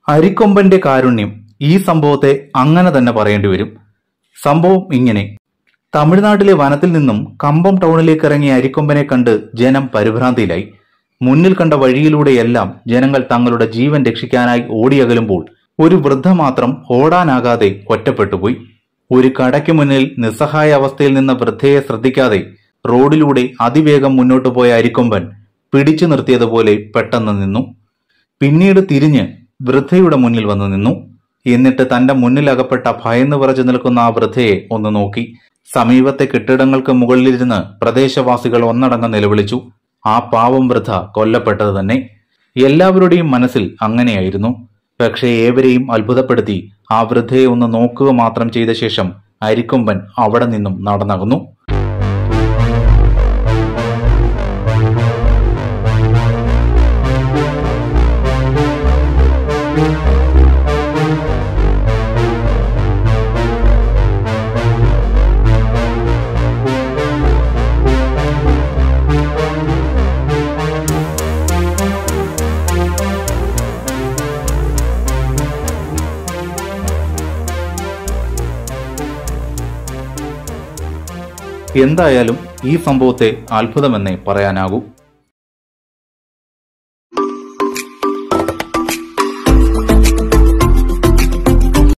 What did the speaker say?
അരിക്കൊമ്പന്റെ കാരുണ്യം ഈ സംഭവത്തെ അങ്ങനെ തന്നെ പറയേണ്ടി വരും സംഭവം ഇങ്ങനെ തമിഴ്നാട്ടിലെ വനത്തിൽ നിന്നും കമ്പം ടൗണിലേക്ക് ഇറങ്ങിയ അരിക്കൊമ്പനെ കണ്ട് ജനം പരിഭ്രാന്തിയിലായി മുന്നിൽ കണ്ട വഴിയിലൂടെയെല്ലാം ജനങ്ങൾ തങ്ങളുടെ ജീവൻ രക്ഷിക്കാനായി ഓടിയകലുമ്പോൾ ഒരു വൃദ്ധ മാത്രം ഓടാനാകാതെ ഒറ്റപ്പെട്ടുപോയി ഒരു കടയ്ക്ക് മുന്നിൽ നിസ്സഹായ അവസ്ഥയിൽ നിന്ന വൃദ്ധയെ ശ്രദ്ധിക്കാതെ റോഡിലൂടെ അതിവേഗം മുന്നോട്ടു പോയ അരിക്കൊമ്പൻ പിടിച്ചു നിർത്തിയതുപോലെ പെട്ടെന്ന് നിന്നു പിന്നീട് തിരിഞ്ഞ് വൃദ്ധയുടെ മുന്നിൽ വന്നു നിന്നു എന്നിട്ട് തന്റെ മുന്നിൽ അകപ്പെട്ട ഭയന്ന് വിറച്ചു നിൽക്കുന്ന ആ വൃദ്ധയെ ഒന്ന് നോക്കി സമീപത്തെ കെട്ടിടങ്ങൾക്ക് മുകളിലിരുന്ന് പ്രദേശവാസികൾ ഒന്നടങ്കം നിലവിളിച്ചു ആ പാവം വൃദ്ധ കൊല്ലപ്പെട്ടത് തന്നെ എല്ലാവരുടെയും മനസ്സിൽ അങ്ങനെയായിരുന്നു പക്ഷേ ഏവരെയും അത്ഭുതപ്പെടുത്തി ആ വൃദ്ധയെ ഒന്ന് നോക്കുക മാത്രം ചെയ്ത ശേഷം അരിക്കൊമ്പൻ അവിടെ നിന്നും നടന്നകന്നു എന്തായാലും ഈ സംഭവത്തെ അത്ഭുതമെന്നേ പറയാനാകൂ